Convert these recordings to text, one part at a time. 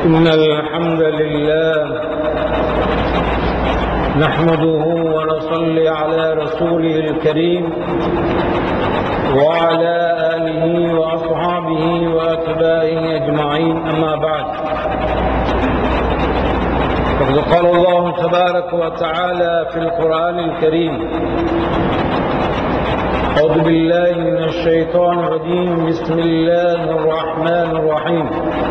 إن الحمد لله نحمده ونصلي على رسوله الكريم وعلى آله وأصحابه وأتباعه أجمعين أما بعد فقد قال الله تبارك وتعالى في القرآن الكريم أعوذ بالله من الشيطان الرجيم بسم الله الرحمن الرحيم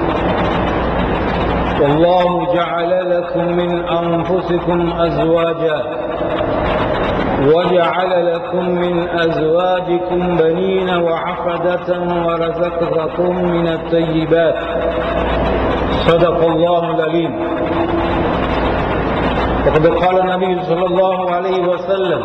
والله جعل لكم من أنفسكم أزواجا وجعل لكم من أزواجكم بنين وحفدة ورزقكم من الطيبات صدق الله العليم وقد قال النبي صلى الله عليه وسلم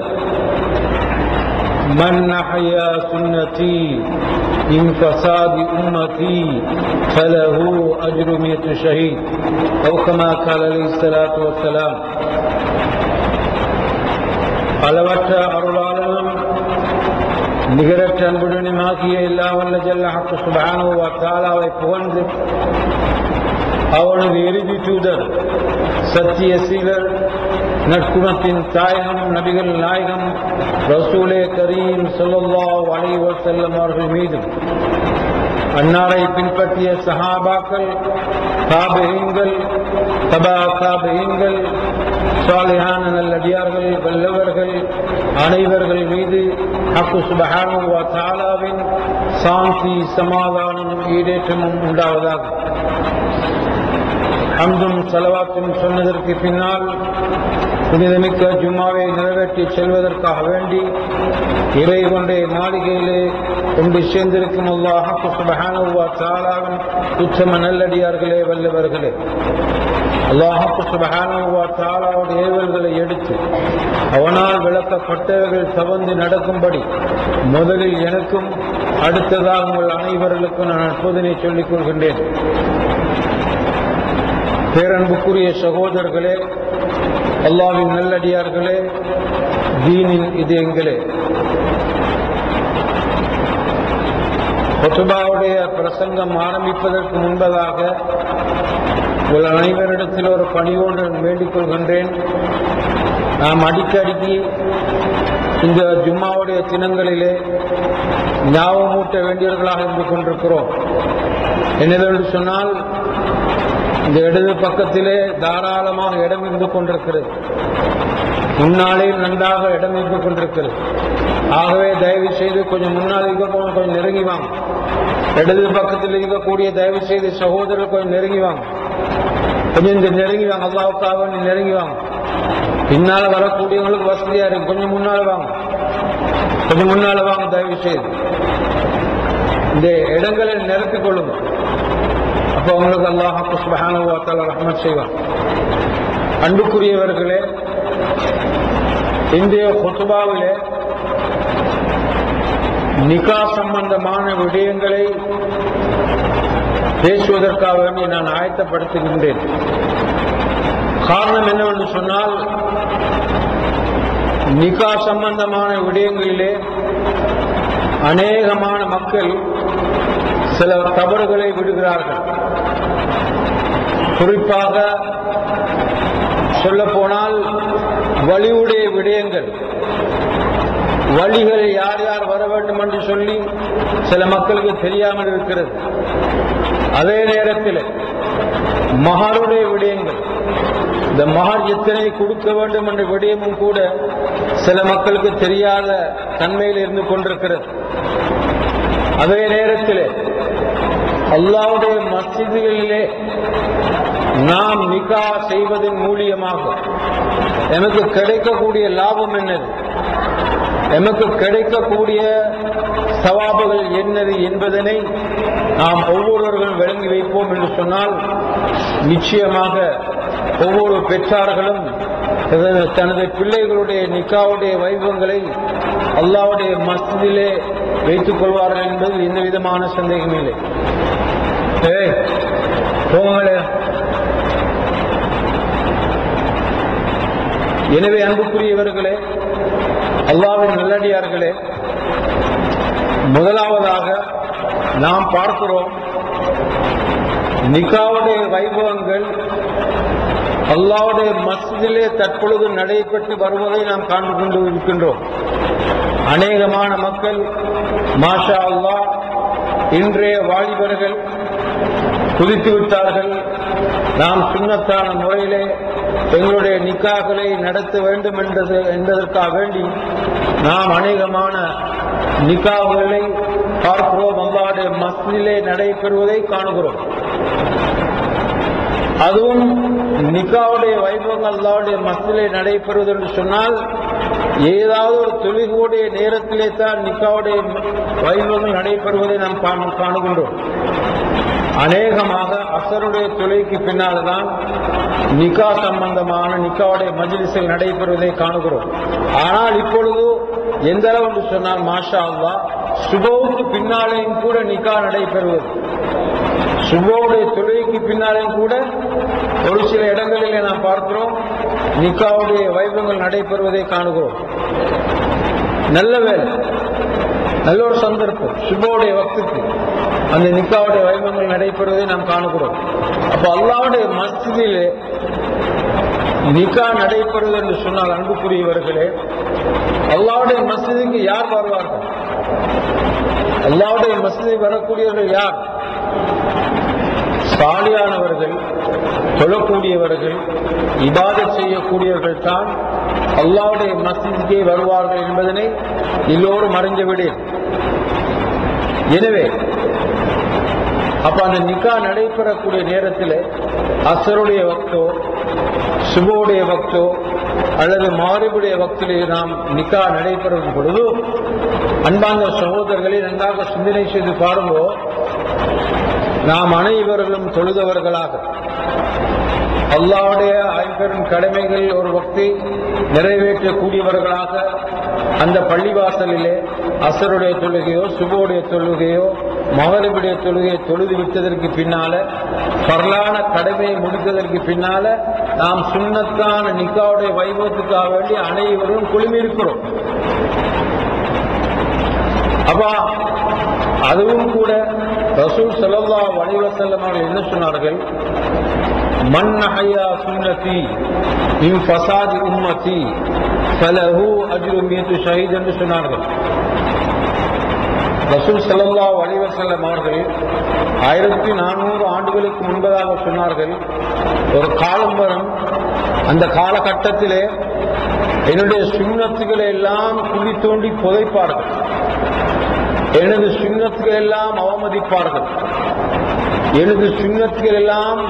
من أحيا سنتي من فساد أمتي فله أجر مئة شهيد أو كما قال عليه الصلاة والسلام அளவற்ற அருளாளனும் நிகரற்ற அன்புடனுமாகிய எல்லா வல்ல ஜல்ல ஹக்கு சுபானுவா தாலாவை புகழ்ந்து அவனது இறுதி தூதர் சத்திய சீலர் நற்குணத்தின் தாயகம் நபிகள் நாயகம் ரசூலே கரீம் சொல்லல்லா அலைவர் செல்லம் அவர்கள் மீதும் அன்னாரை பின்பற்றிய சஹாபாக்கள் தாபகங்கள் தபா தாபகங்கள் சாலியான நல்லடியார்கள் வல்லவர்கள் அனைவர்கள் மீது ஹக்கு சுபஹானுவா தாலாவின் சாந்தி சமாதானமும் ஈடேற்றமும் உண்டாவதாக அன்பும் செலவாத்தும் சொன்னதற்கு பின்னால் புனிதமிக்க ஜும்மாவை நிறைவேற்றி செல்வதற்காக வேண்டி இறை கொண்டே மாளிகையிலே கொண்டு சேர்ந்திருக்கும் அல்லாஹு சுபஹானுவா தாலாவின் உச்சம நல்லடியார்களே வல்லவர்களே அல்லாஹு சுபஹானுவா தாலாவுடைய ஏவல்களை எடுத்து அவனால் விளக்கப்பட்டவர்கள் தவந்து நடக்கும்படி முதலில் எனக்கும் அடுத்ததாக உங்கள் அனைவர்களுக்கும் நான் அற்புதனை சொல்லிக் கொள்கின்றேன் பேரன்புக்குரிய சகோதரர்களே அல்லாவின் நல்லடியார்களே தீனின் இதயங்களே கொத்துபாவுடைய பிரசங்கம் ஆரம்பிப்பதற்கு முன்பதாக உங்கள் அனைவரிடத்தில் ஒரு பணியோடு வேண்டிக் கொள்கின்றேன் நாம் அடிக்கடிக்கு இந்த ஜும்மாவுடைய தினங்களிலே ஞாபகமூட்ட வேண்டியவர்களாக இருந்து கொண்டிருக்கிறோம் என்னதென்று சொன்னால் இந்த இடது பக்கத்திலே தாராளமாக இடம் இருந்து கொண்டிருக்கிறது முன்னாலே நன்றாக இடம் இருந்து கொண்டிருக்கிறது ஆகவே தயவு செய்து கொஞ்சம் முன்னால் இருக்கக்கூடிய கொஞ்சம் நெருங்கி வாங்க இடது பக்கத்தில் இருக்கக்கூடிய தயவு செய்து சகோதரர் கொஞ்சம் நெருங்கி வாங்க கொஞ்சம் இந்த நெருங்கி வாங்க அல்லாவுக்காக நெருங்கி வாங்க பின்னால வரக்கூடியவங்களுக்கு வசதியா இருக்கு கொஞ்சம் முன்னால வாங்க கொஞ்சம் முன்னால வாங்க தயவு செய்து இந்த இடங்களை நிரப்பிக் கொள்ளுங்க அப்போ உங்களுக்கு அல்லாஹ் சுபஹானுவாத்தால ரஹ்மத் செய்வான் அன்புக்குரியவர்களே இந்திய கொத்துபாவிலே நிகா சம்பந்தமான விடயங்களை பேசுவதற்காக வேண்டி நான் ஆயத்தப்படுத்துகின்றேன் காரணம் என்னவென்று சொன்னால் நிகா சம்பந்தமான விடயங்களிலே அநேகமான மக்கள் சில தவறுகளை விடுகிறார்கள் குறிப்பாக சொல்ல போனால் வழியுடைய விடயங்கள் வழிகள் யார் யார் வர வேண்டும் என்று சொல்லி சில மக்களுக்கு தெரியாமல் இருக்கிறது அதே நேரத்தில் மகாருடைய விடயங்கள் இந்த மகார் எத்தனை கொடுக்க வேண்டும் என்ற விடயமும் கூட சில மக்களுக்கு தெரியாத தன்மையில் இருந்து கொண்டிருக்கிறது அதே நேரத்தில் அல்லாவுடைய மசிதிகளிலே நாம் நிகா செய்வதன் மூலியமாக எமக்கு கிடைக்கக்கூடிய லாபம் என்னது எமக்கு கிடைக்கக்கூடிய சவாபுகள் என்னது என்பதனை நாம் ஒவ்வொருவர்களும் விளங்கி வைப்போம் என்று சொன்னால் நிச்சயமாக ஒவ்வொரு பெற்றார்களும் தனது பிள்ளைகளுடைய நிக்காவுடைய வைபவங்களை அல்லாவுடைய மஸ்திலே வைத்துக் கொள்வார்கள் என்பது எந்த விதமான சந்தேகம் இல்லை ஏய் போங்களே எனவே அன்புக்குரியவர்களே அல்லாவின் நல்லடியார்களே முதலாவதாக நாம் பார்க்கிறோம் நிகாவுடைய வைபவங்கள் அல்லாவுடைய மஸ்ஜிதிலே தற்பொழுது நடைபெற்று வருவதை நாம் காண்டு கொண்டு இருக்கின்றோம் அநேகமான மக்கள் மாஷா அல்லாஹ் இன்றைய வாலிபர்கள் குதித்து விட்டார்கள் நாம் சுண்ணத்தான முறையிலே எங்களுடைய நிக்காக்களை நடத்த வேண்டும் என்றது என்பதற்காக வேண்டி நாம் அநேகமான நிக்காவுகளை பார்க்கிறோம் அல்லாவுடைய மஸ்ஜிதிலே நடைபெறுவதை காணுகிறோம் அதுவும் நிக்காவுடைய வைபவங்கள் அல்லாவுடைய மஸ்ஜிதிலே நடைபெறுவது என்று சொன்னால் ஏதாவது ஒரு தொழுகையுடைய நேரத்திலே தான் நிக்காவுடைய வைபவங்கள் நடைபெறுவதை நாம் காண- காணுகின்றோம் அநேகமாக அசருடைய தொழுகைக்கு பின்னால் தான் நிக்கா சம்பந்தமான நிக்காவுடைய மஜ்லிஸில் நடைபெறுவதை காணுகிறோம் ஆனால் இப்பொழுது எந்த அளவு என்று சொன்னால் மாஷா அல்லா சுபவுக்கு பின்னாலேயும் கூட நிக்கா நடைபெறுவது சுபோடைய தொழுகைக்கு பின்னாலேயும் கூட ஒரு சில இடங்களிலே நாம் பார்க்கிறோம் நிக்காவுடைய வைபவங்கள் நடைபெறுவதை காணுகிறோம் நல்ல வேலை நல்ல ஒரு சந்தர்ப்பம் சுபோடைய வக்துக்கு அந்த நிக்காவுடைய வைபவங்கள் நடைபெறுவதை நாம் காணுகிறோம் அப்ப அல்லாவுடைய மஸ்ஜிதிலே நிக்கா நடைபெறுவது என்று சொன்னால் அன்புக்குரியவர்களே அல்லாவுடைய மஸ்ஜிதுக்கு யார் வருவார்கள் அல்லாவுடைய மஸ்ஜிதை வரக்கூடியவர்கள் யார் சாலியானவர்கள் தொழக்கூடியவர்கள் இபாதத் செய்யக்கூடியவர்கள் தான் அல்லாவுடைய மஸ்ஜிதுக்கே வருவார்கள் என்பதனை எல்லோரும் அறிந்து விடேன் எனவே அப்ப அந்த நிக்கா நடைபெறக்கூடிய நேரத்தில் அசருடைய வக்தோ சுபோடைய வக்தோ அல்லது மாரிபுடைய வக்திலே நாம் நிக்கா நடைபெறும் பொழுது அன்பார்ந்த சகோதரர்களை நன்றாக சிந்தனை செய்து பாருங்கோ நாம் அனைவர்களும் தொழுதவர்களாக அல்லாவுடைய ஐம்பெரும் கடமைகள் ஒரு பக்தி நிறைவேற்றக்கூடியவர்களாக அந்த பள்ளிவாசலிலே அசருடைய தொழுகையோ சுபோடைய தொழுகையோ மகரிபுடைய தொழுகையை தொழுது விட்டதற்கு பின்னால பரலான கடமையை முடித்ததற்கு பின்னால நாம் சுண்ணத்தான நிக்காவுடைய வைபவத்துக்காக வேண்டி அனைவரும் குழுமியிருக்கிறோம் அப்பா அதுவும் கூட ரசூல் சல்லா வலைவசல்லம் அவர்கள் என்ன சொன்னார்கள் மன் அஹையா சுன்னதி மின் ஃபசாதி உம்மதி ஃபலஹு அஜ்ரு மியத்து ஷஹீத் என்று சொன்னார்கள் ரசூல் சல்லா வலைவசல்லம் அவர்கள் ஆயிரத்தி நானூறு ஆண்டுகளுக்கு முன்பதாக சொன்னார்கள் ஒரு காலம் வரும் அந்த காலகட்டத்திலே என்னுடைய சுண்ணத்துகளை எல்லாம் குழி தோண்டி புதைப்பார்கள் எனது சுண்ணத்துகள் எல்லாம் அவமதிப்பார்கள் எனது சுண்ணத்துகள் எல்லாம்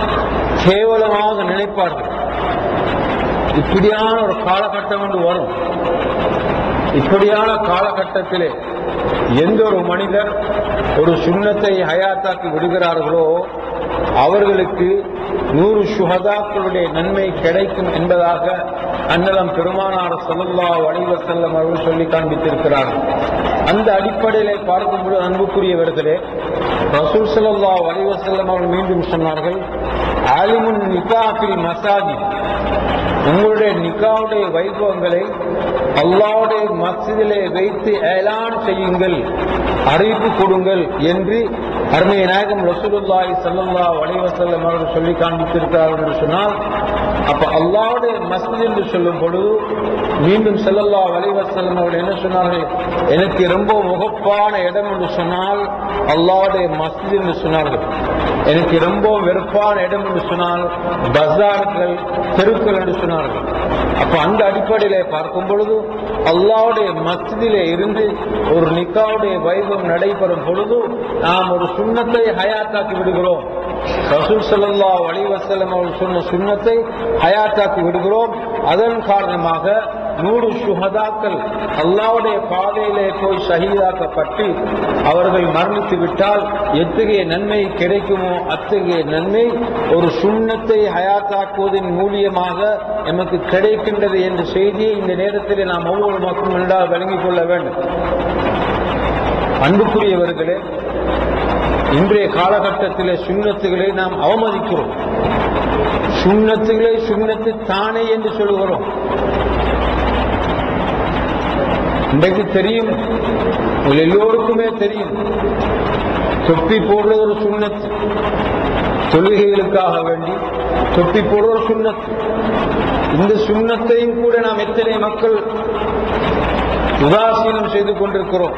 கேவலமாக நினைப்பார்கள் இப்படியான ஒரு காலகட்டம் ஒன்று வரும் இப்படியான காலகட்டத்திலே எந்த ஒரு மனிதர் ஒரு சுண்ணத்தை ஹயாத்தாக்கி விடுகிறார்களோ அவர்களுக்கு நூறு சுகதாக்களுடைய நன்மை கிடைக்கும் என்பதாக அன்னலம் பெருமானார் சல்லல்லா வடிவ செல்லம் அவர்கள் சொல்லி காண்பித்திருக்கிறார்கள் அந்த அடிப்படையிலே பார்க்கும்போது அன்புக்குரியவர்களே ரசூல் சல்லா வடிவ செல்லம் அவர்கள் மீண்டும் சொன்னார்கள் ஆலிமுன் நிகாஃபில் மசாஜி உங்களுடைய நிக்காவுடைய வைபவங்களை அல்லாவுடைய மஸ்ஜிதிலே வைத்து ஏலான் செய்யுங்கள் அறிவிப்பு கொடுங்கள் என்று அருமைய நாயகம் ரசூலுல்லாஹி ஸல்லல்லாஹு அலைஹி வஸல்லம் அவர்கள் சொல்லி காண்பித்திருக்கிறார்கள் என்று சொன்னால் அப்ப அல்லாவுடைய மஸ்ஜித் என்று சொல்லும் பொழுது மீண்டும் ஸல்லல்லாஹு அலைஹி வஸல்லம் அவர்கள் என்ன சொன்னார்கள் எனக்கு ரொம்ப முகப்பான இடம் என்று சொன்னால் அல்லாவுடைய மஸ்ஜித் என்று சொன்னார்கள் எனக்கு ரொம்ப வெறுப்பான இடம் என்று சொன்னால் பஜார்கள் தெருக்கள் என்று சொன்னார்கள் அப்ப அந்த அடிப்படையிலே பார்க்கும் பொழுது அல்லாவுடைய மஸ்ஜிதிலே இருந்து ஒரு நிக்காவுடைய வைபவம் நடைபெறும் பொழுது நாம் ஒரு சுண்ணத்தை ஹயாத்தாக்கி விடுகிறோம் ரசூல் ஸல்லல்லாஹு அலைஹி வஸல்லம் அவர்கள் சொன்ன சுண்ணத்தை ஹயாத்தாக்கி விடுகிறோம் அதன் காரணமாக நூறு சுகதாக்கள் அல்லாவுடைய பாதையிலே போய் ஷஹீதாக்கப்பட்டு அவர்கள் மரணித்து விட்டால் எத்தகைய நன்மை கிடைக்குமோ அத்தகைய நன்மை ஒரு சுண்ணத்தை ஹயாத்தாக்குவதன் மூலியமாக எமக்கு கிடைக்கின்றது என்ற செய்தியை இந்த நேரத்தில் நாம் ஒவ்வொரு மக்களும் நன்றாக விளங்கிக் கொள்ள வேண்டும் அன்புக்குரியவர்களே இன்றைய காலகட்டத்திலே சுண்ணத்துகளை நாம் அவமதிக்கிறோம் சுண்ணத்துகளை சுண்ணத்து தானே என்று சொல்கிறோம் இன்றைக்கு தெரியும் உங்கள் எல்லோருக்குமே தெரியும் தொப்பி போடுறது ஒரு சுண்ணத்து தொழுகைகளுக்காக வேண்டி தொப்பி போடுற ஒரு சுண்ணத் இந்த சுண்ணத்தையும் கூட நாம் எத்தனை மக்கள் உதாசீனம் செய்து கொண்டிருக்கிறோம்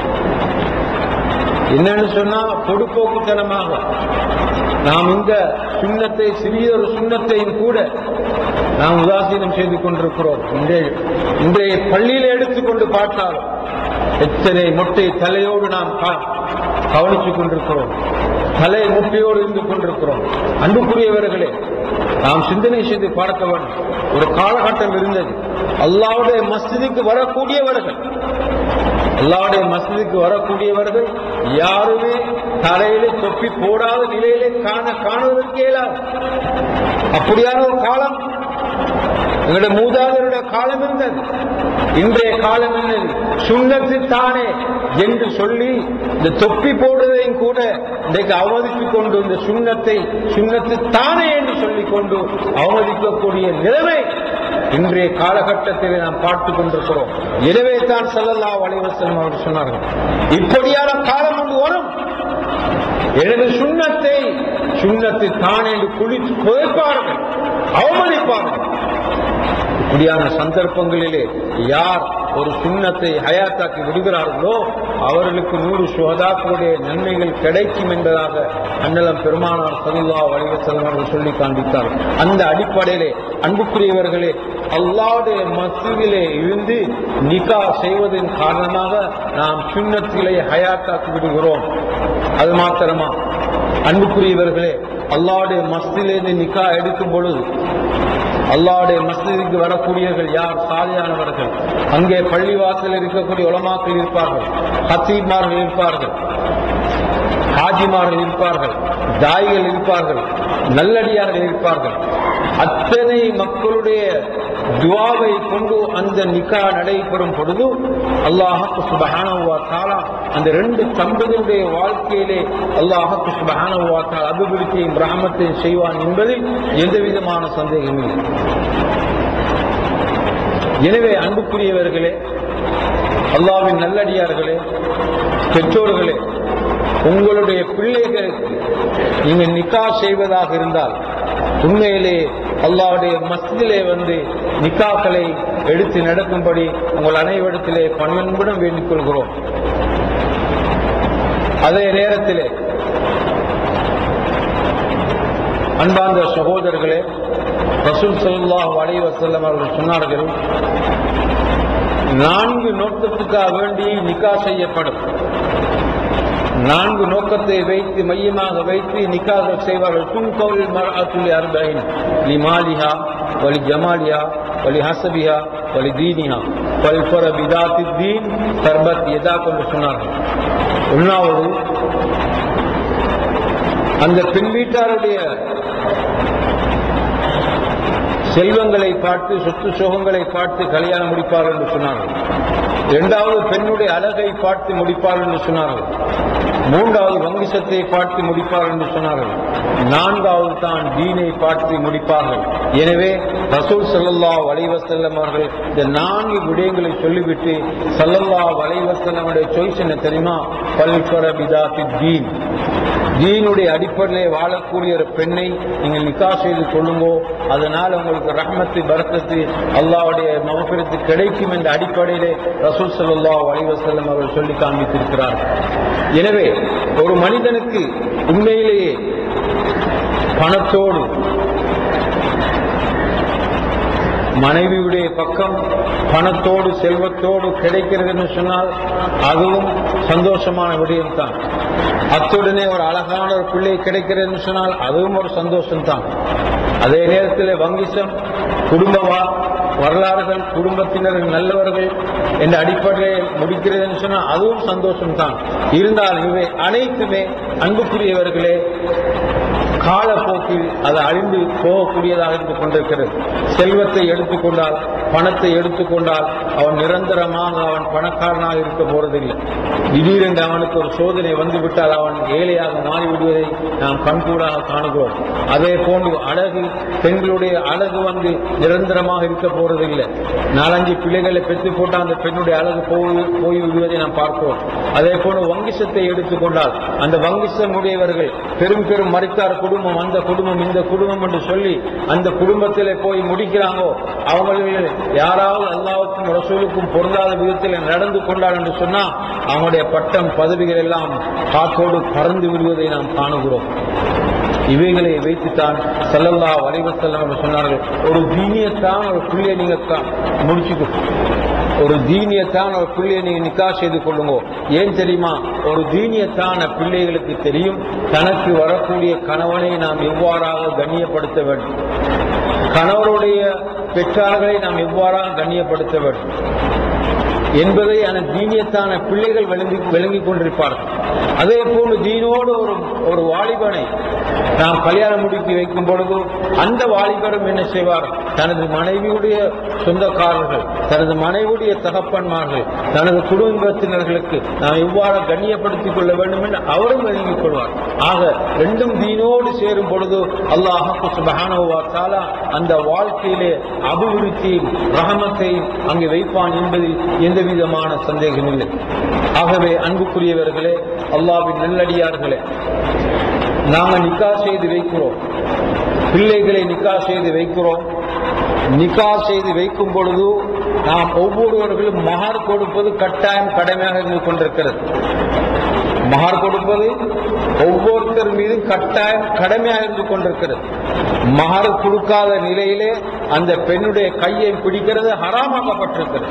என்னன்னு சொன்னா பொடுப்போக்குத்தனமாக நாம் இந்த சுண்ணத்தை சிறிய ஒரு சுண்ணத்தையும் கூட நாம் உதாசீனம் செய்து கொண்டிருக்கிறோம் இன்றைய இன்றைய பள்ளியில் எடுத்துக்கொண்டு பார்த்தாலும் எத்தனை மொட்டை தலையோடு நாம் கா- கவனித்துக் கொண்டிருக்கிறோம் தலை முட்டையோடு இருந்து கொண்டிருக்கிறோம் அன்புக்குரியவர்களே நாம் சிந்தனை செய்து பார்க்க வேண்டும் ஒரு காலகட்டம் இருந்தது அல்லாவுடைய மஸ்ஜிதுக்கு வரக்கூடியவர்கள் அல்லாவுடைய மஸ்ஜிதுக்கு வரக்கூடியவர்கள் யாருமே தலையிலே தொப்பி போடாத நிலையிலே காண காணுவதற்கு இயலாது அப்படியான ஒரு காலம் எங்களுடைய மூதாதையருடைய காலம் இருந்தது இன்றைய காலம் என்னது சுண்ணத்து தானே என்று சொல்லி இந்த தொப்பி போடுவதையும் கூட இன்றைக்கு அவமதித்துக் கொண்டு இந்த சுண்ணத்தை சுண்ணத்து தானே என்று சொல்லிக் கொண்டு அவமதிக்கக்கூடிய நிலைமை இன்றைய காலகட்டத்தில் நாம் பார்த்துக் கொண்டிருக்கிறோம் எனவே தான் சல்லல்லா வலைவசலம் அவர் சொன்னார்கள் இப்படியான காலம் ஒன்று வரும் எனது சுண்ணத்தை சுண்ணத்தை தான் என்று குளித்து புதைப்பார்கள் அவமதிப்பார்கள் இப்படியான சந்தர்ப்பங்களிலே யார் ஒரு சுண்ணத்தை ஹயாத்தாக்கி விடுகிறார்களோ அவர்களுக்கு நூறு சுகதாக்களுடைய நன்மைகள் கிடைக்கும் என்பதாக அன்னலம் பெருமானார் சல்லா வலிவசல்லம் அவர்கள் சொல்லி காண்பித்தார் அந்த அடிப்படையிலே அன்புக்குரியவர்களே அல்லாவுடைய மசூதிலே இருந்து நிகா செய்வதன் காரணமாக நாம் சுண்ணத்திலே ஹயாத்தாக்கி விடுகிறோம் அது மாத்திரமா அன்புக்குரியவர்களே அல்லாவுடைய மஸ்திலிருந்து நிக்கா எடுக்கும் பொழுது அல்லாவுடைய மஸ்ஜிதுக்கு வரக்கூடியவர்கள் யார் சாலியானவர்கள் அங்கே பள்ளிவாசல் இருக்கக்கூடிய உலமாக்கள் இருப்பார்கள் ஹத்தீப்மார்கள் இருப்பார்கள் ஹாஜிமார்கள் இருப்பார்கள் தாய்கள் இருப்பார்கள் நல்லடியார்கள் இருப்பார்கள் அத்தனை மக்களுடைய துவாவை கொண்டு அந்த நிக்கா நடைபெறும் பொழுது அல்லாஹாக்கு சுபஹானவா தாலா அந்த ரெண்டு தம்பதியுடைய வாழ்க்கையிலே அல்லாஹாக்கு சுபஹானவா தாலா அபிவிருத்தியும் பிராமத்தையும் செய்வான் என்பதில் எந்த விதமான சந்தேகம் இல்லை எனவே அன்புக்குரியவர்களே அல்லாவின் நல்லடியார்களே பெற்றோர்களே உங்களுடைய பிள்ளைகளுக்கு நீங்கள் நிக்கா செய்வதாக இருந்தால் உண்மையிலே அல்லாவுடைய மஸ்திலே வந்து நிக்காக்களை எடுத்து நடக்கும்படி உங்கள் அனைவரிடத்திலே பணிவன்புடன் வேண்டிக் கொள்கிறோம் அதே நேரத்திலே அன்பார்ந்த சகோதரர்களே ரசூல் ஸல்லல்லாஹு அலைஹி வஸல்லம் அவர்கள் சொன்னார்கள் நான்கு நோக்கத்துக்காக வேண்டி நிக்கா செய்யப்படும் நான்கு நோக்கத்தை வைத்து மையமாக வைத்து நிக்காக செய்வார்கள் துன் கவுல் மரஅத்துல் அர்பைன் லி மாலிஹா வலி ஜமாலிஹா வலி ஹசபிஹா வலி தீனிஹா வல் ஃபர பிதாத்தி தீன் சர்பத் எதா கொண்டு சொன்னார்கள் ஒன்றாவது அந்த பெண் வீட்டாருடைய செல்வங்களை பார்த்து சொத்து சுகங்களை பார்த்து கல்யாணம் முடிப்பார் என்று சொன்னார்கள் இரண்டாவது பெண்ணுடைய அழகை பார்த்து முடிப்பார் என்று சொன்னார்கள் மூன்றாவது வங்கிசத்தை பார்த்து முடிப்பார் என்று சொன்னார்கள் நான்காவது தான் தீனை பார்த்து முடிப்பார்கள் எனவே ரசூல் சல்லல்லா வலைவசல்லம் அவர்கள் இந்த நான்கு விடயங்களை சொல்லிவிட்டு சல்லல்லா வலைவசல்லமுடைய சாய்ஸ் என்ன தெரியுமா பல்பர பிதாத்தி தீன் தீனுடைய அடிப்படையிலே வாழக்கூடிய ஒரு பெண்ணை நீங்கள் நிக்கா செய்து கொள்ளுங்கோ அதனால் உங்களுக்கு ரஹ்மத்து பரக்கத்து அல்லாவுடைய மகப்பிரத்து கிடைக்கும் என்ற அடிப்படையிலே ரசூல் சல்லா அலிவசல்லம் அவர்கள் சொல்லி காண்பித்திருக்கிறார் எனவே ஒரு மனிதனுக்கு உண்மையிலேயே பணத்தோடு மனைவியுடைய பக்கம் பணத்தோடு செல்வத்தோடு கிடைக்கிறதுன்னு சொன்னால் அதுவும் சந்தோஷமான விடயம்தான் அத்துடனே ஒரு அழகான ஒரு பிள்ளை கிடைக்கிறதுன்னு சொன்னால் அதுவும் ஒரு சந்தோஷம்தான் அதே நேரத்தில் வங்கிசம் குடும்பமா வரலாறுகள் குடும்பத்தினர் நல்லவர்கள் என்ற அடிப்படையில் முடிக்கிறதுன்னு சொன்னால் அதுவும் சந்தோஷம்தான் இருந்தாலும் இவை அனைத்துமே அன்புக்குரியவர்களே காலப்போக்கில் காலகட்டத்தில் அது அழிந்து போகக்கூடியதாக இருந்து கொண்டிருக்கிறது செல்வத்தை எடுத்துக்கொண்டால் பணத்தை எடுத்துக்கொண்டால் அவன் நிரந்தரமாக அவன் பணக்காரனாக இருக்க போறதில்லை திடீரென்று அவனுக்கு ஒரு சோதனை வந்துவிட்டால் அவன் ஏழையாக மாறிவிடுவதை நாம் கண்கூடாக காணுகிறோம் அதே போன்று அழகு பெண்களுடைய அழகு வந்து நிரந்தரமாக இருக்க போறதில்லை நாலஞ்சு பிள்ளைகளை பெற்று போட்டால் அந்த பெண்ணுடைய அழகு போய் போய் விடுவதை நாம் பார்க்கிறோம் அதே போன்று வங்கிசத்தை எடுத்துக்கொண்டால் அந்த வங்கிசம் உடையவர்கள் பெரும் பெரும் மறைக்கார் குடும்பம் அந்த குடும்பம் இந்த குடும்பம் என்று சொல்லி அந்த குடும்பத்திலே போய் முடிக்கிறாங்கோ அவங்களில் யாராவது அல்லாவுக்கும் ரசூலுக்கும் பொருந்தாத விதத்தில் நடந்து கொண்டார் என்று சொன்னா அவங்களுடைய பட்டம் பதவிகள் எல்லாம் காற்றோடு பறந்து விடுவதை நாம் காணுகிறோம் இவைகளை வைத்துத்தான் செல்லல்லா வலைவசல்லம் என்று சொன்னார்கள் ஒரு தீனியத்தான் ஒரு பிள்ளையை நீங்க கா- முடிச்சுக்கோ ஒரு தீனியத்தான ஒரு பிள்ளையை நீங்க நிக்கா செய்து கொள்ளுங்க ஏன் தெரியுமா ஒரு தீனியத்தான பிள்ளைகளுக்கு தெரியும் தனக்கு வரக்கூடிய கணவனை நாம் எவ்வாறாக கண்ணியப்படுத்த வேண்டும் கணவருடைய பெற்றார்களை நாம் எவ்வாறாக கண்ணியப்படுத்த வேண்டும் என்பதை அந்த தீனியத்தான பிள்ளைகள் விளங்கி விளங்கிக் கொண்டிருப்பார்கள் அதே போன்று தீனோடு ஒரு ஒரு வாலிபனை நாம் கல்யாணம் முடித்து வைக்கும் பொழுது அந்த வாலிபரும் என்ன செய்வார் தனது மனைவியுடைய சொந்தக்காரர்கள் தனது மனைவியுடைய தகப்பன்மார்கள் தனது குடும்பத்தினர்களுக்கு நாம் எவ்வாறு கண்ணியப்படுத்திக் கொள்ள வேண்டும் என்று அவரும் விளங்கிக் கொள்வார் ஆக ரெண்டும் தீனோடு சேரும் பொழுது அல்லாஹ் சுபஹானஹு தஆலா அந்த வாழ்க்கையிலே அபிவிருத்தியும் ரஹமத்தையும் அங்கே வைப்பான் என்பதில் எந்த விதமான சந்தேகம் இல்லை ஆகவே அன்புக்குரியவர்களே அல்லாஹ்வின் நல்லடியார்களே நாம நிக்கா செய்து வைக்கிறோம் பிள்ளைகளை நிக்கா செய்து வைக்கிறோம் நிக்கா செய்து வைக்கும் பொழுது நாம் ஒவ்வொருவர்களும் மகார் கொடுப்பது கட்டாயம் கடமையாக இருந்து கொண்டிருக்கிறது மகார் கொடுப்பது ஒவ்வொருத்தர் மீது கட்டாயம் கடமையாக இருந்து கொண்டிருக்கிறது மகார் கொடுக்காத நிலையிலே அந்த பெண்ணுடைய கையை பிடிக்கிறது ஹராமாக்கப்பட்டிருக்கிறது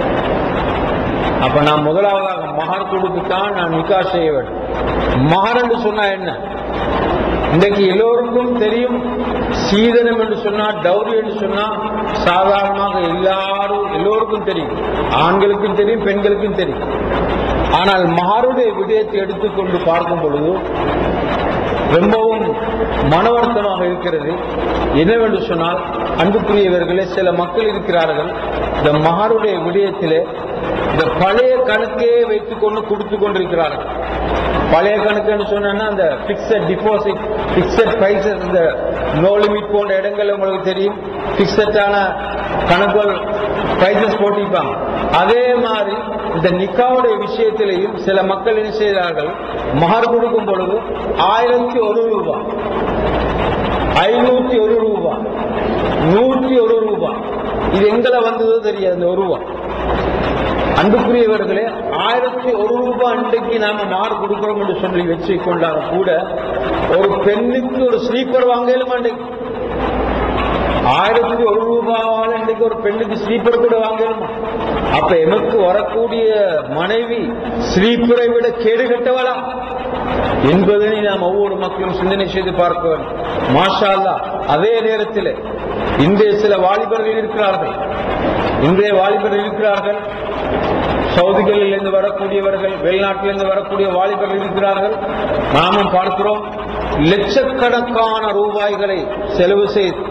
அப்ப நான் முதலாவதாக மகார் கொடுத்துத்தான் நான் நிக்கா செய்ய வேண்டும் மகார் என்று சொன்னா என்ன இன்றைக்கு எல்லோருக்கும் தெரியும் சீதனம் என்று சொன்னா டௌரி என்று சொன்னா சாதாரணமாக எல்லாரும் எல்லோருக்கும் தெரியும் ஆண்களுக்கும் தெரியும் பெண்களுக்கும் தெரியும் ஆனால் மகாருடைய விடயத்தை எடுத்துக்கொண்டு பார்க்கும் பொழுது ரொம்பவும் மனவர்த்தமாக இருக்கிறது என்னவென்று சொன்னால் அன்புக்குரியவர்களே சில மக்கள் இருக்கிறார்கள் இந்த மகாருடைய விடயத்திலே இந்த பழைய கணக்கே வைத்துக் கொண்டு கொடுத்து கொண்டிருக்கிறார்கள் பழைய கணக்குன்னு சொன்னா அந்த பிக்சட் டிபாசிட் பிக்சட் பிரைசஸ் இந்த நோ லிமிட் போன்ற இடங்கள் உங்களுக்கு தெரியும் பிக்சட்டான கணக்குகள் பிரைசஸ் போட்டிருப்பாங்க அதே மாதிரி இந்த நிக்காவுடைய விஷயத்திலையும் சில மக்கள் என்ன செய்கிறார்கள் மகர் கொடுக்கும் பொழுது ஆயிரத்தி ஒரு ரூபாய் ஐநூத்தி ஒரு ரூபாய் நூற்றி ஒரு ரூபாய் இது எங்களை வந்ததோ தெரியாது இந்த ஒரு ரூபாய் அன்புக்குரியவர்களே ஆயிரத்தி ஒரு ரூபாய் இன்றைக்கு நாம மாறு கொடுக்கிறோம் என்று சொல்லி வச்சு கொண்டாலும் கூட ஒரு பெண்ணுக்கு ஒரு ஸ்லீப்பர் வாங்கலும் அன்றைக்கு ஆயிரத்தி ஒரு ரூபாவால் இன்றைக்கு ஒரு பெண்ணுக்கு ஸ்லீப்பர் கூட வாங்கலுமா அப்ப எமக்கு வரக்கூடிய மனைவி ஸ்லீப்பரை விட கேடு கட்டவளா என்பதனை நாம் ஒவ்வொரு மக்களும் சிந்தனை செய்து பார்க்க வேண்டும் மாஷா அல்லாஹ் அதே நேரத்தில் இன்றைய சில வாலிபர்கள் இருக்கிறார்கள் இன்றைய வாலிபர்கள் இருக்கிறார்கள் சவுதிகளில் இருந்து வரக்கூடியவர்கள் வெளிநாட்டிலிருந்து வரக்கூடிய வாலிபர்கள் இருக்கிறார்கள் நாமும் பார்க்கிறோம் லட்சக்கணக்கான ரூபாய்களை செலவு செய்து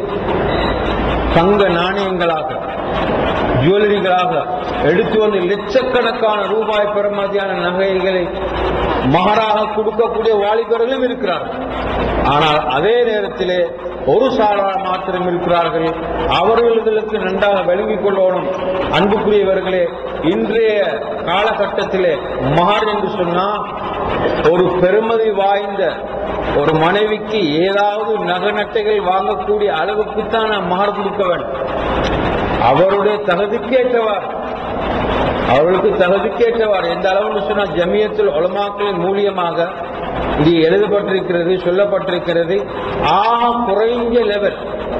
தங்க நாணயங்களாக ஜுவல்லரிகளாக எடுத்து வந்து லட்சக்கணக்கான ரூபாய் பெறுமதியான நகைகளை மகராக கொடுக்கக்கூடிய வாலிபர்களும் இருக்கிறார்கள் ஆனால் அதே நேரத்திலே ஒரு சாரார் மாத்திரம் இருக்கிறார்கள் அவர்களுக்கு நன்றாக விளங்கிக் கொள்ளணும் அன்புக்குரியவர்களே இன்றைய காலகட்டத்திலே மகர் என்று சொன்னா ஒரு பெருமதி வாய்ந்த ஒரு மனைவிக்கு ஏதாவது நகநட்டைகள் வாங்கக்கூடிய அளவுக்குத்தான் நாம் மகர் கொடுக்க வேண்டும் அவருடைய தகுதிக்கேற்றவார் அவர்களுக்கு தகுதிக்கேற்றவார் எந்த அளவுன்னு சொன்னா ஜமியத்தில் உலமாக்களின் மூலியமாக இது எழுதப்பட்டிருக்கிறது சொல்லப்பட்டிருக்கிறது ஆக குறைஞ்ச லெவல்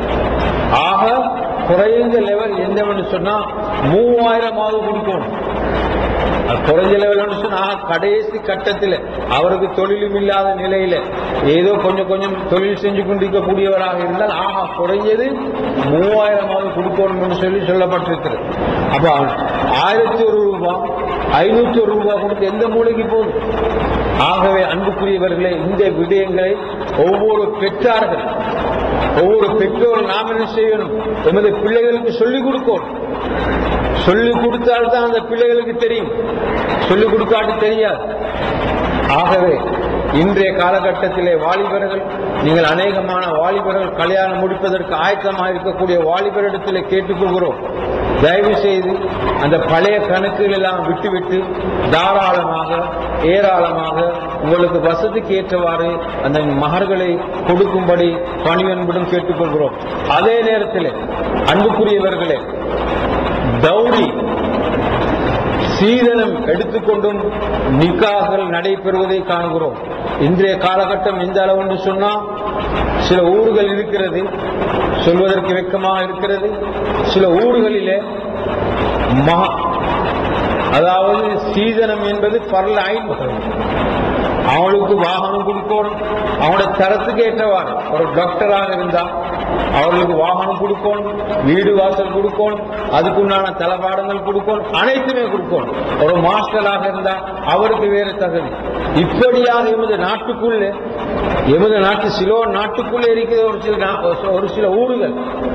ஆக குறைந்த லெவல் என்னவென்று சொன்னா மூவாயிரமாவது கொடுக்கணும் அது குறைஞ்ச லெவல்னு சொன்னா ஆக கடைசி கட்டத்தில் அவருக்கு தொழிலும் இல்லாத நிலையில ஏதோ கொஞ்சம் கொஞ்சம் தொழில் செஞ்சு கொண்டிருக்கக்கூடியவராக இருந்தால் ஆஹா குறைஞ்சது மூவாயிரமாவது கொடுக்கணும்னு சொல்லி சொல்லப்பட்டிருக்கிறது அப்ப ஆயிரத்தி ஒரு ரூபாய் ஐநூத்தி ஒரு ரூபாய் கொடுத்து எந்த மூலைக்கு போகுது ஆகவே அன்புக்குரியவர்களே இந்த விடயங்களை ஒவ்வொரு பெற்றார்கள் ஒவ்வொரு பெற்றோர் நாம் என்ன செய்யணும் எமது பிள்ளைகளுக்கு சொல்லிக் கொடுக்கணும் சொல்லிக் கொடுத்தால்தான் அந்த பிள்ளைகளுக்கு தெரியும் சொல்லிக் கொடுக்காட்டி தெரியாது ஆகவே இன்றைய காலகட்டத்திலே வாலிபர்கள் நீங்கள் அநேகமான வாலிபர்கள் கல்யாணம் முடிப்பதற்கு ஆயத்தமாக இருக்கக்கூடிய வாலிபரிடத்திலே கேட்டுக்கொள்கிறோம் தயவு செய்து அந்த பழைய கணக்குகள் எல்லாம் விட்டுவிட்டு தாராளமாக ஏராளமாக உங்களுக்கு வசதிக்கு ஏற்றவாறு அந்த மகர்களை கொடுக்கும்படி பணிவன்புடன் கேட்டுக்கொள்கிறோம் அதே நேரத்தில் அன்புக்குரியவர்களே தௌரி சீதனம் எடுத்துக்கொண்டும் நிக்காகள் நடைபெறுவதை காண்கிறோம் இன்றைய காலகட்டம் எந்த அளவு என்று சொன்னா சில ஊர்கள் இருக்கிறது சொல்வதற்கு வெக்கமாக இருக்கிறது சில ஊர்களிலே மகா அதாவது சீதனம் என்பது பரல ஐம்பது அவளுக்கு வாகனம் கொடுக்கணும் அவனோட தரத்துக்கு ஏற்றவாறு ஒரு டாக்டராக இருந்தா அவர்களுக்கு வாகனம் கொடுக்கணும் வீடு வாசல் கொடுக்கணும் அதுக்குண்டான தளபாடங்கள் கொடுக்கணும் அனைத்துமே கொடுக்கணும் ஒரு மாஸ்டராக இருந்தா அவருக்கு வேறு தகுதி இப்படியாக எமது நாட்டுக்குள்ளே எமது நாட்டு சிலோ நாட்டுக்குள்ளே இருக்கிற ஒரு சில நா- ஒரு சில ஊர்கள்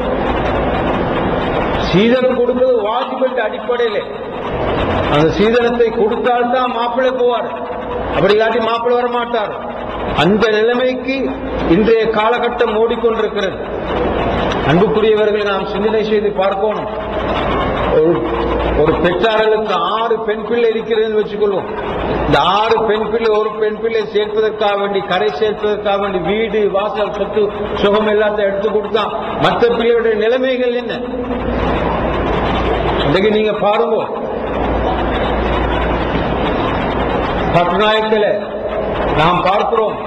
சீதனம் கொடுப்பது வாஜிபெட் அடிப்படையிலே அந்த சீதனத்தை கொடுத்தால்தான் மாப்பிள்ளை போவார் அப்படி இல்லாட்டி மாப்பிள்ளை வர மாட்டார் அந்த நிலைமைக்கு இன்றைய காலகட்டம் ஓடிக்கொண்டிருக்கிறது அன்புக்குரியவர்களை நாம் சிந்தனை செய்து பார்க்கணும் ஒரு ஒரு பெற்றார்களுக்கு ஆறு பெண் பிள்ளை இருக்கிறதுன்னு வச்சுக்கொள்வோம் இந்த ஆறு பெண் பிள்ளை ஒரு பெண் பிள்ளை சேர்ப்பதற்காக வேண்டி கரை சேர்ப்பதற்காக வேண்டி வீடு வாசல் சொத்து சுகம் எல்லாத்தையும் எடுத்து கொடுத்தா மற்ற பிள்ளையுடைய நிலைமைகள் என்ன இன்னைக்கு நீங்க பாருங்க பட்நாயக்கில் நாம் பார்க்கிறோம்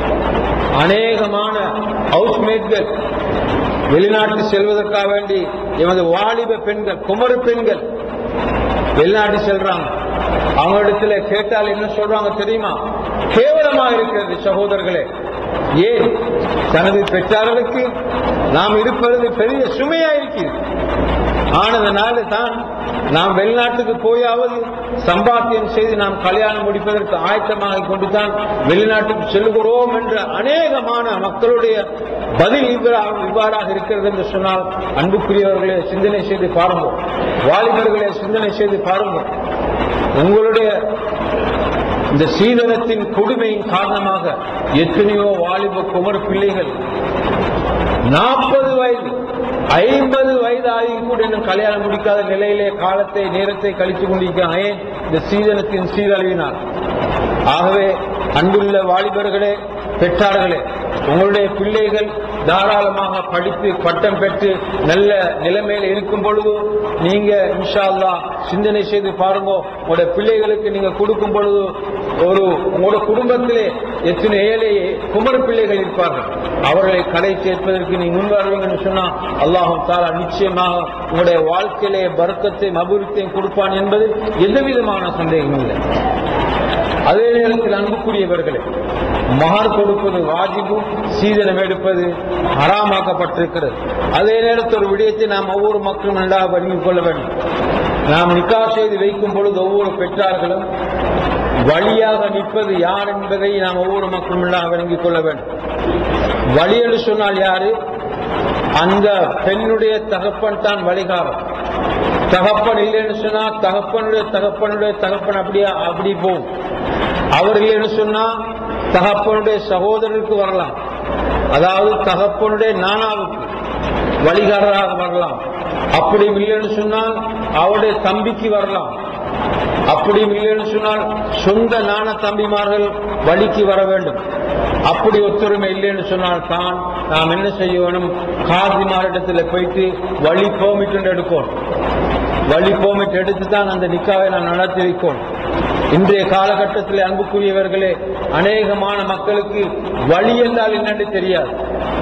அநேகமான ஹவுஸ்மேட்கள் வெளிநாட்டு செல்வதற்காக வேண்டி எமது வாலிப பெண்கள் குமரு பெண்கள் வெளிநாட்டு செல்றாங்க அவங்களிடத்துல கேட்டால் என்ன சொல்றாங்க தெரியுமா கேவலமா இருக்கிறது சகோதரர்களே ஏன் தனது பெற்றார்களுக்கு நாம் இருப்பது பெரிய சுமையா இருக்கிறது ஆனதனால தான் நாம் வெளிநாட்டுக்கு போயாவது சம்பாத்தியம் செய்து நாம் கல்யாணம் முடிப்பதற்கு ஆயத்தமாக கொண்டுதான் வெளிநாட்டுக்கு செல்கிறோம் என்ற அநேகமான மக்களுடைய பதில் இவ்வாறு- இவ்வாறாக இருக்கிறது என்று சொன்னால் அன்புக்குரியவர்களே சிந்தனை செய்து பாருங்கள் வாலிபர்களே சிந்தனை செய்து பாருங்கள் உங்களுடைய இந்த சீதனத்தின் கொடுமையின் காரணமாக எத்தனையோ வாலிப குமர் பிள்ளைகள் நாற்பது வயது ஐம்பது வயது ஆகி கூட இன்னும் கல்யாணம் முடிக்காத நிலையிலே காலத்தை நேரத்தை கழித்துக் கொண்டிருக்கிறாங்க ஏன் இந்த சீதனத்தின் சீரழிவினால் ஆகவே அன்புள்ள வாலிபர்களே பெற்றார்களே உங்களுடைய பிள்ளைகள் தாராளமாக படித்து பட்டம் பெற்று நல்ல நிலைமையில் இருக்கும் பொழுது நீங்க இன்ஷா அல்லாஹ் சிந்தனை செய்து பாருங்க உங்களுடைய பிள்ளைகளுக்கு நீங்க கொடுக்கும் பொழுது ஒரு உங்களோட குடும்பத்திலே எத்தனை ஏழை குமர பிள்ளைகள் இருப்பார்கள் அவர்களை கடை சேர்ப்பதற்கு நீ முன் வருவீங்கன்னு சொன்னா அல்லாஹும் தாலா நிச்சயமாக உங்களுடைய வாழ்க்கையிலே பறக்கத்தையும் அபிவிருத்தியும் கொடுப்பான் என்பது எந்த விதமான சந்தேகமும் இல்லை அதே நேரத்தில் அன்புக்குரியவர்களே மகர் கொடுப்பது வாஜிபு சீதனம் எடுப்பது ஹராமாக்கப்பட்டிருக்கிறது அதே நேரத்தில் ஒரு விடயத்தை நாம் ஒவ்வொரு மக்களும் நன்றாக வழங்கிக் கொள்ள வேண்டும் நாம் நிக்கா செய்து வைக்கும் பொழுது ஒவ்வொரு பெற்றார்களும் வழியாக நிற்பது யார் என்பதை நாம் ஒவ்வொரு மக்களும் நன்றாக வழங்கிக் கொள்ள வேண்டும் வழி என்று சொன்னால் யாரு அந்த பெண்ணுடைய தகப்பன் தான் வழிகாரம் தகப்பன் இல்லைன்னு சொன்னா தகப்பனுடைய தகப்பனுடைய தகப்பன் அப்படியே அப்படி போகும் அவர் இல்லைன்னு சொன்னா தகப்பனுடைய சகோதரருக்கு வரலாம் அதாவது தகப்பனுடைய நானாவுக்கு வழிகாரராக வரலாம் அப்படி இல்லைன்னு சொன்னால் அவருடைய தம்பிக்கு வரலாம் அப்படி இல்லைன்னு சொன்னால் சொந்த நாண தம்பிமார்கள் வழிக்கு வர வேண்டும் அப்படி ஒத்துரிமை இல்லைன்னு சொன்னால் தான் நாம் என்ன செய்ய வேணும் காசிமாரிடத்தில் போயிட்டு வழி பெர்மிட் எடுக்கணும் வழி பெர்மிட் எடுத்து தான் அந்த நிக்காவை நான் நடத்தி வைக்கணும் இன்றைய காலகட்டத்தில் அன்புக்குரியவர்களே அநேகமான மக்களுக்கு வழி என்றால் என்னன்னு தெரியாது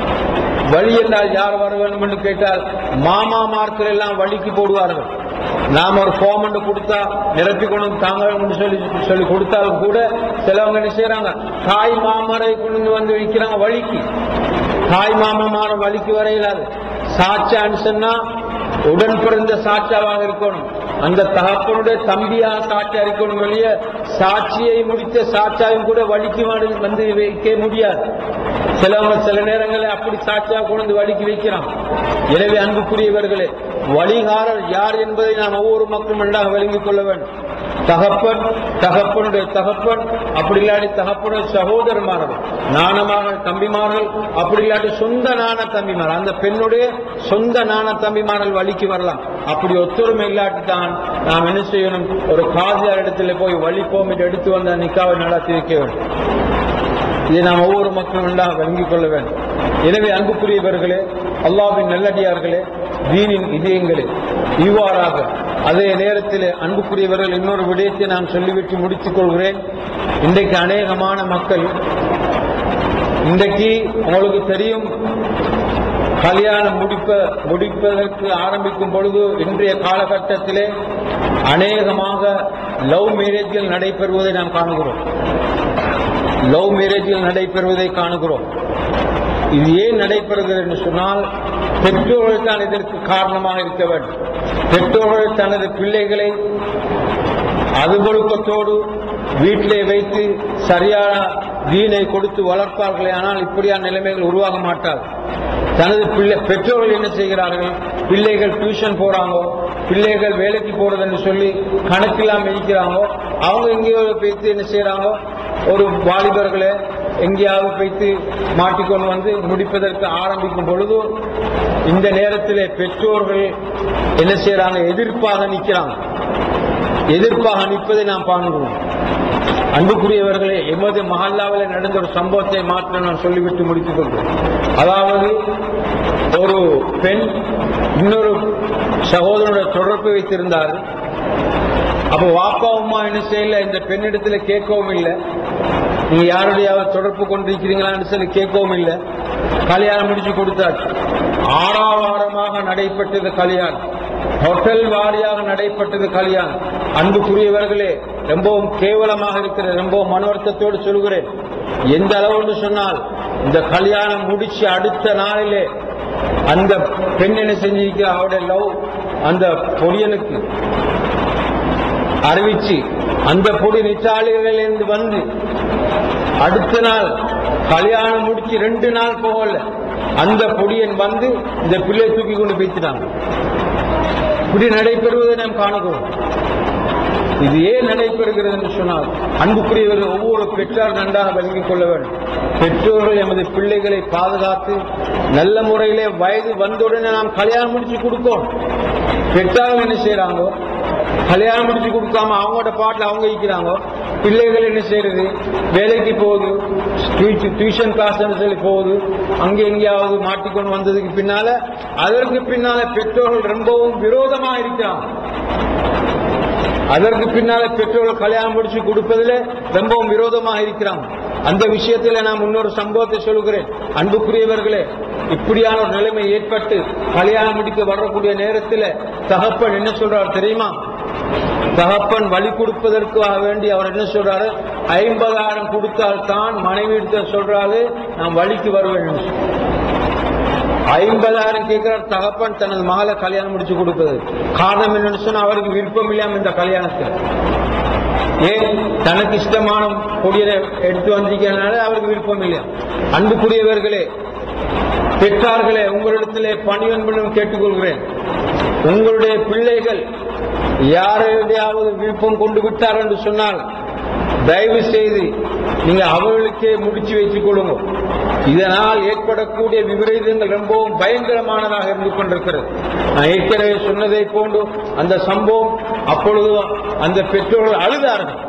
வழி என்றால் யார் வர வேண்டும் என்று கேட்டால் மாமாமார்கள் எல்லாம் வழிக்கு போடுவார்கள் நாம் ஒரு ஃபார்ம் ஒன்று கொடுத்தா நிரப்பி கொண்டு தாங்க சொல்லி சொல்லி கொடுத்தாலும் கூட சிலவங்க என்ன செய்யறாங்க தாய் மாமரை கொண்டு வந்து வைக்கிறாங்க வழிக்கு தாய் மாமமார வழிக்கு வர இயலாது சாட்சான்னு சொன்னா உடன் பிறந்த சாட்சாவாக இருக்கணும் அந்த தகப்பனுடைய தம்பியாக சாட்சியா இருக்கணும் வெளியே சாட்சியை முடித்த சாட்சாவும் கூட வழிக்கு வந்து வைக்க முடியாது சிலவங்க சில நேரங்களில் அப்படி சாட்சியாக கொண்டு வந்து வழிக்கு வைக்கிறான் எனவே அன்புக்குரியவர்களே வழிகாரர் யார் என்பதை நாம் ஒவ்வொரு மக்களும் நன்றாக விளங்கிக் கொள்ள வேண்டும் தகப்பன் தகப்பனுடைய தகப்பன் அப்படி இல்லாட்டி தகப்பனுடைய சகோதரமார்கள் நாணமார்கள் தம்பிமார்கள் அப்படி இல்லாட்டி சொந்த நாண தம்பிமார் அந்த பெண்ணுடைய சொந்த நாண தம்பிமார்கள் வழிக்கு வரலாம் அப்படி ஒத்துழைமை இல்லாட்டி தான் நாம் என்ன செய்யணும் ஒரு காசியார் இடத்துல போய் வழிப்போம் என்று எடுத்து வந்த நிக்காவை நடத்தி வைக்க வேண்டும் இதை நாம் ஒவ்வொரு மக்களும் நன்றாக விளங்கிக் கொள்ள வேண்டும் எனவே அன்புக்குரியவர்களே அல்லாஹ்வின் நல்லடியார்களே தீனின் இதயங்களே இவ்வாறாக அதே நேரத்தில் அன்புக்குரியவர்கள் இன்னொரு விடயத்தை நான் சொல்லிவிட்டு முடித்துக் கொள்கிறேன் இன்றைக்கு அநேகமான மக்கள் இன்றைக்கு உங்களுக்கு தெரியும் கல்யாணம் முடிப்ப முடிப்பதற்கு ஆரம்பிக்கும் பொழுது இன்றைய காலகட்டத்திலே அநேகமாக லவ் மேரேஜ்கள் நடைபெறுவதை நாம் காணுகிறோம் லவ் மேரேஜ்கள் நடைபெறுவதை காணுகிறோம் இது ஏன் நடைபெறுகிறது என்று சொன்னால் பெற்றோர்கள் தான் இதற்கு காரணமாக இருக்க வேண்டும் பெற்றோர்கள் தனது பிள்ளைகளை அதுபொழுக்கத்தோடு வீட்டிலே வைத்து சரியான தீனை கொடுத்து வளர்ப்பார்களே ஆனால் இப்படியான நிலைமைகள் உருவாக மாட்டார் தனது பிள்ளை பெற்றோர்கள் என்ன செய்கிறார்கள் பிள்ளைகள் டியூஷன் போறாங்கோ பிள்ளைகள் வேலைக்கு போறதுன்னு சொல்லி கணக்கில்லாம இருக்கிறாங்கோ அவங்க எங்கேயோ போய்த்து என்ன செய்யறாங்க ஒரு வாலிபர்களை எங்கேயாவது போய்த்து மாட்டிக்கொண்டு வந்து முடிப்பதற்கு ஆரம்பிக்கும் பொழுது இந்த நேரத்தில் பெற்றோர்கள் என்ன செய்யறாங்க எதிர்ப்பாக நிற்கிறாங்க எதிர்ப்பாக நிற்பதை நாம் காண்கிறோம் அன்புக்குரியவர்களே எமது மஹல்லாவில் நடந்த ஒரு சம்பவத்தை மாற்ற நான் சொல்லிவிட்டு முடித்துக் கொள்கிறேன் அதாவது ஒரு பெண் இன்னொரு சகோதரனுடைய தொடர்பு வைத்திருந்தார் அப்ப வாப்பா அம்மா என்ன செய்யல இந்த பெண்ணிடத்துல கேட்கவும் இல்லை நீங்க யாருடையாவது தொடர்பு கொண்டிருக்கிறீங்களான்னு சொல்லி கேட்கவும் இல்லை கல்யாணம் முடிச்சு கொடுத்தாச்சு ஆறாவாரமாக நடைபெற்றது கல்யாணம் ஹோட்டல் வாரியாக நடைபெற்றது கல்யாணம் அன்புக்குரியவர்களே ரொம்பவும் கேவலமாக இருக்கிறது ரொம்பவும் மனவர்த்தத்தோடு சொல்கிறேன் எந்த அளவுன்னு சொன்னால் இந்த கல்யாணம் முடிச்சு அடுத்த நாளிலே அந்த பெண் என்ன செஞ்சிருக்கிற அவருடைய லவ் அந்த பொடியனுக்கு அறிவிச்சு அந்த பொடி நிச்சாளிகளிலிருந்து வந்து அடுத்த நாள் கல்யாணம் முடிச்சு ரெண்டு நாள் போகல அந்த பொடியன் வந்து இந்த பிள்ளை தூக்கி கொண்டு பேசிட்டாங்க இப்படி நடைபெறுவதை நாம் காணுகிறோம் இது ஏன் நடைபெறுகிறது என்று சொன்னால் அன்புக்குரியவர்கள் ஒவ்வொரு பெற்றார் நன்றாக விளங்கிக் கொள்ள வேண்டும் பெற்றோர்கள் எமது பிள்ளைகளை பாதுகாத்து நல்ல முறையிலே வயது வந்தவுடனே நாம் கல்யாணம் முடிச்சு கொடுப்போம் பெற்றார்கள் என்ன செய்யறாங்க கல்யாணம் முடிச்சு கொடுக்காம அவங்களோட பாட்டில் அவங்க இருக்கிறாங்க பிள்ளைகள் என்ன செய்யறது வேலைக்கு போகுது டியூஷன் கிளாஸ் சொல்லி போகுது அங்கே எங்கேயாவது மாட்டிக்கொண்டு வந்ததுக்கு பின்னால அதற்கு பின்னால பெற்றோர்கள் ரொம்பவும் விரோதமா இருக்கிறாங்க அதற்கு பின்னால பெற்றோர்கள் கல்யாணம் முடிச்சு கொடுப்பதில் ரொம்பவும் விரோதமாக இருக்கிறாங்க அந்த விஷயத்தில் நான் இன்னொரு சம்பவத்தை சொல்கிறேன் அன்புக்குரியவர்களே இப்படியான ஒரு நிலைமை ஏற்பட்டு கல்யாணம் முடிக்க வரக்கூடிய நேரத்தில் தகப்பன் என்ன சொல்றார் தெரியுமா தகப்பன் வழி கொடுப்பதற்காக வேண்டி அவர் என்ன சொல்றாரு ஐம்பதாயிரம் கொடுத்தால் தான் மனைவி சொல்றாரு நான் வழிக்கு வருவேன் என்று சொல்லி. ஐம்பதாயிரம் கேட்கிறார் தகப்பன் தனது மகளை கல்யாணம் முடிச்சு கொடுப்பது காரணம் என்னன்னு சொன்னா அவருக்கு விருப்பம் இல்லாம இந்த கல்யாணத்தில் ஏன் தனக்கு இஷ்டமான கொடியை எடுத்து வந்திருக்கிறதுனால அவருக்கு விருப்பம் இல்லையா அன்புக்குரியவர்களே பெற்றார்களே உங்களிடத்திலே பணிவன்பனும் கேட்டுக்கொள்கிறேன் உங்களுடைய பிள்ளைகள் யாரையாவது விருப்பம் கொண்டு விட்டார் என்று சொன்னால் தயவு செய்து நீங்க அவர்களுக்கே முடிச்சு வைத்துக் கொள்ளுங்க இதனால் ஏற்படக்கூடிய விபரீதங்கள் ரொம்பவும் பயங்கரமானதாக இருந்து கொண்டிருக்கிறது நான் ஏற்கனவே சொன்னதை போன்று அந்த சம்பவம் அப்பொழுது அந்த பெற்றோர்கள் அழுதார்கள்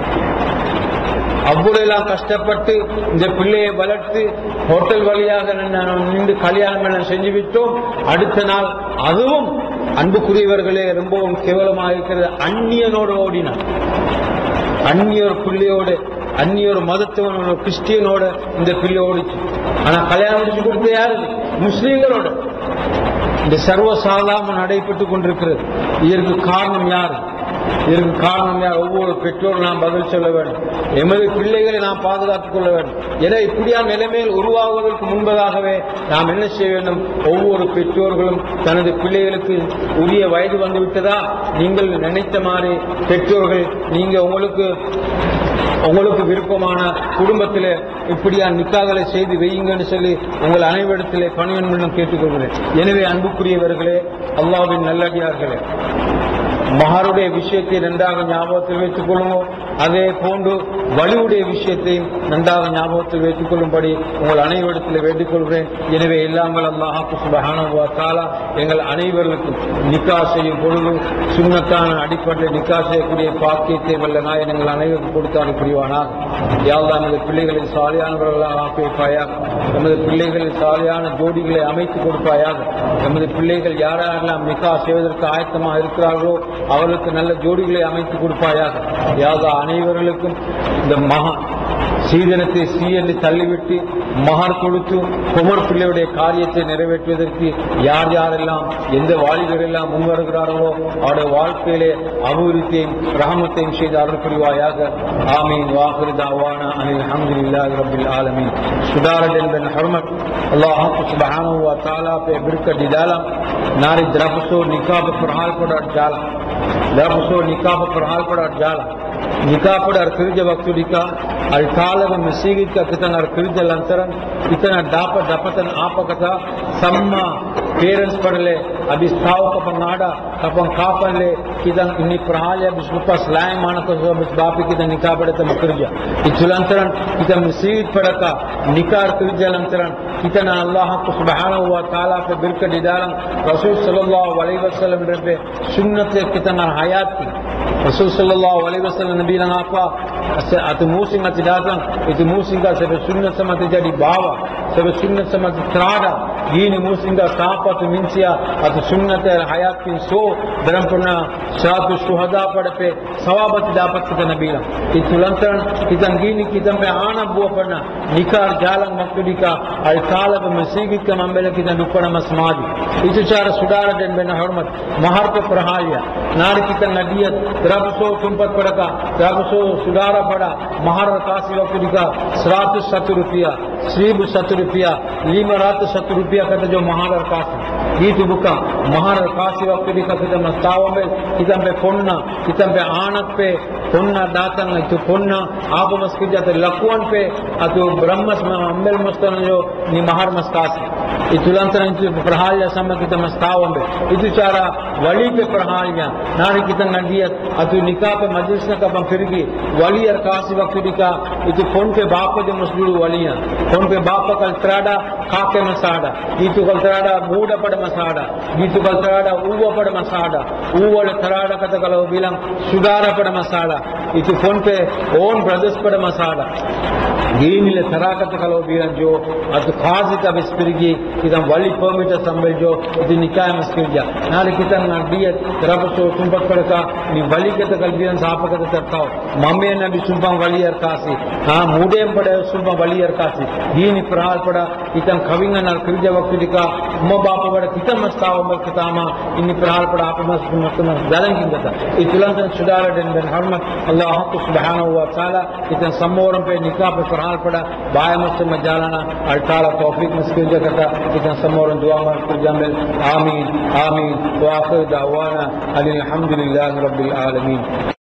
அவ்வளெல்லாம் கஷ்டப்பட்டு இந்த பிள்ளையை வளர்த்து ஹோட்டல் வழியாக நான் நின்று கல்யாணம் எல்லாம் செஞ்சு விட்டோம் அடுத்த நாள் அதுவும் அன்புக்குரியவர்களே ரொம்பவும் கேவலமாக இருக்கிறது அந்நியனோடு ஓடினார் அந்நியர் பிள்ளையோடு அந்நியர் மதத்தவனோட கிறிஸ்டியனோட இந்த பிள்ளை ஓடிச்சு ஆனா கல்யாணம் முடிச்சு கொடுத்த யாரு முஸ்லீம்களோட இந்த சர்வசாதாரண நடைபெற்று கொண்டிருக்கிறது இதற்கு காரணம் யார் இதற்கு காரணம் யார் ஒவ்வொரு பெற்றோரும் நாம் பதில் சொல்ல வேண்டும் எமது பிள்ளைகளை நாம் பாதுகாத்துக் கொள்ள வேண்டும் என இப்படியான நிலைமையில் உருவாகுவதற்கு முன்பதாகவே நாம் என்ன செய்ய வேண்டும் ஒவ்வொரு பெற்றோர்களும் தனது பிள்ளைகளுக்கு உரிய வயது வந்து விட்டதா நீங்கள் நினைத்த மாதிரி பெற்றோர்கள் நீங்க உங்களுக்கு உங்களுக்கு விருப்பமான குடும்பத்திலே இப்படியா நிக்காகளை செய்து வையுங்கன்னு சொல்லி உங்கள் அனைவரிடத்திலே பணியன்புடன் கேட்டுக்கொள்கிறேன் எனவே அன்புக்குரியவர்களே அல்லாவின் நல்லடியார்களே மகாருடைய விஷயத்தை நன்றாக ஞாபகத்தில் வைத்துக் கொள்ளுவோம் அதே போன்று வலியுடைய விஷயத்தையும் நன்றாக ஞாபகத்தில் வைத்துக் கொள்ளும்படி உங்கள் அனைவரிடத்தில் வேண்டிக் கொள்கிறேன் எனவே இல்லாமல் அல்லாஹாக்கு சுபஹானஹு வ தஆலா எங்கள் அனைவருக்கும் நிக்கா செய்யும் பொழுது சுண்ணத்தான அடிப்படையில் நிக்கா செய்யக்கூடிய பாக்கியத்தை வல்ல நாயன் எங்கள் அனைவருக்கும் கொடுத்தால் புரிவானாக யாழ்லா நமது பிள்ளைகளை சாலியானவர்களாக ஆக்கி வைப்பாயாக நமது பிள்ளைகளில் சாலியான ஜோடிகளை அமைத்து கொடுப்பாயாக நமது பிள்ளைகள் யாரெல்லாம் நிக்கா செய்வதற்கு ஆயத்தமாக இருக்கிறார்களோ அவர்களுக்கு நல்ல ஜோடிகளை அமைத்து கொடுப்பாயாக யாதா அனைவர்களுக்கும் இந்த மகா சீதனத்தை சீயென்று தள்ளிவிட்டு மகர் கொடுத்து குமர் பிள்ளையுடைய காரியத்தை நிறைவேற்றுவதற்கு யார் யாரெல்லாம் எந்த வாலிபர் எல்லாம் முன்வருகிறார்களோ அவருடைய வாழ்க்கையிலே அபிவிருத்தியையும் ரஹமத்தையும் செய்து அருள் புரிவாயாக ஆமீன் வாஹிர் தாவானா அனில் அஹமதுல்லாஹி ரப்பில் ஆலமீன் சுதாரத் என்பன் ஹர்மத் அல்லாஹ் சுப்ஹானஹு வ தஆலா पे बिरकत डाला नारी द्रपसो निकाब पर हाल पर डाला द्रपसो निकाब पर हाल पर डाला निकाह पर अर्किरज वक्त निका अल्तालव मसीगित का कितन अर्किरज लंतरन कितना डाप डपतन आप कथा सम्मा पेरेंट्स पढ़ले अभी स्थाव कपन नाडा कपन कापन ले किदन इन्नी प्रहाल बिस्मुपा स्लाय मान को जो बिस बापी किदन निकाह पड़े तो मकरज इचुलंतरन कितन मसीगित पड़का निकाह अर्किरज लंतरन कितना अल्लाह को सुबहाना हुआ ताला पे बिरकत इदारन रसूल सल्लल्लाहु अलैहि वसल्लम पे सुन्नत कितना हयात की रसूल सल्लल्लाहु अलैहि वसल्लम नबी apa atu musim ati datang itu musinga sebe sunnat sama jadi bawa sebe sunnat sama terada gini musinga sapa tu minsia atu sunnat hayat pin so dalam pernah satu syuhada pada pe sawabat dapat kita nabila itu lantaran kita gini kita pe ana buah pernah nikah jalan waktu nikah al kala pe masjid ka mambela kita dupana masmadi itu cara saudara dan bena hormat mahar pe perhalia nari kita nadiyat rabuso tumpat padaka rabuso saudara pada mahar kasi waktu nikah seratus satu rupiah seribu satu rupiah lima ratus satu rupiah kata jo mahar kasi itu bukan mahar kasi waktu nikah kita mastawamel kita pe ponna kita pe anak pe ponna datang itu ponna apa masjid jatuh lakuan pe atau brahmas ambel mastana jo ni mahar maskasi itu lantaran itu perhalya sama kita mastawamel itu cara wali pe perhalya nari kita ngadiyat atau nikah pe majlis na kapang firgi wali ar kasi waktu nikah itu phone pe bapa de masdulu waliya phone pe bapa kal trada kake masada itu kal trada muda pada masada itu kal trada uwa pada masada uwa le trada kata kalau bilang sudara pada masada itu phone pe own brothers pada masada దీనిలో తరాకత కలవ బీరం జో ಅದು ಖಾಸಿಕ ಬೆಸ್ಪಿರಿಗೆ ಇದಂ ವಳಿ ಪರ್ಮಿಟ ಸಂಬಲ್ ಜೋ ಇದು ನಿಕಾಯ ಮಸ್ಕಿರ್ಜ ನಾಳೆ ಕಿತನ್ ನಾ ಡಿಯ ತರಪಸೋ ಸುಂಪಕ್ ಪಡಕ ನಿ ವಳಿ ಕತ ಕಲ್ಬಿಯನ್ ಸಾಪಕತ ತರ್ತಾವ್ ಮಮ್ಮೆ ನಬಿ ಸುಂಪಂ ವಳಿ ಅರ್ ಕಾಸಿ ಹಾ ಮೂಡೇಂ ಪಡ ಸುಂಪಂ ವಳಿ ಅರ್ ಕಾಸಿ ದೀನಿ ಪ್ರಹಾಲ್ ಪಡ ಇತಂ ಕವಿಂಗ ನಲ್ ಕಿರ್ಜ ವಕ್ತಿಕ ಉಮ್ಮ ಬಾಪ ಪಡ ಕಿತಂ ಮಸ್ತಾವ ಮಲ್ ಕಿತಾಮ ಇನ್ನಿ ಪ್ರಹಾಲ್ ಪಡ ಆಪ ಮಸ್ ಮಸ್ತನ ಜಲಂಗಿಂಗತ ಈ ತುಲಂತನ್ ಸುಧಾರಡೆನ್ ಬೆನ್ ಹರ್ಮತ್ ಅಲ್ಲಾಹ್ ಹಕ್ಕು ಸುಬ್ಹಾನಹು ವ ತಆಲಾ ಇತನ್ ಸಮ್ಮೋರಂ ಪೆ ನಿಕಾ ಪೆ ಪ್ರಹಾಲ್ ಪಡ ಬಾಯ ಮಸ್ತ ಮಜಾಲನ ಅಲ್ಟಾಲ ತೌಫೀಕ್ ಮಸ್ಕಿರ್ಜ ಕತ ಇತನ್ ಸಮ್ಮೋರಂ ದುವಾ ಮಾರ್ ಕುರ್ಜಾಮೆಲ್ ಆಮೀನ್ ಆಮೀನ್ ವ ಆಖಿರ್ ದಅವಾನ ಅನಿಲ್ ಹಮ್ದುಲಿಲ್ಲಾಹಿ ರಬ್ಬಿಲ್ ಆಲಮೀನ್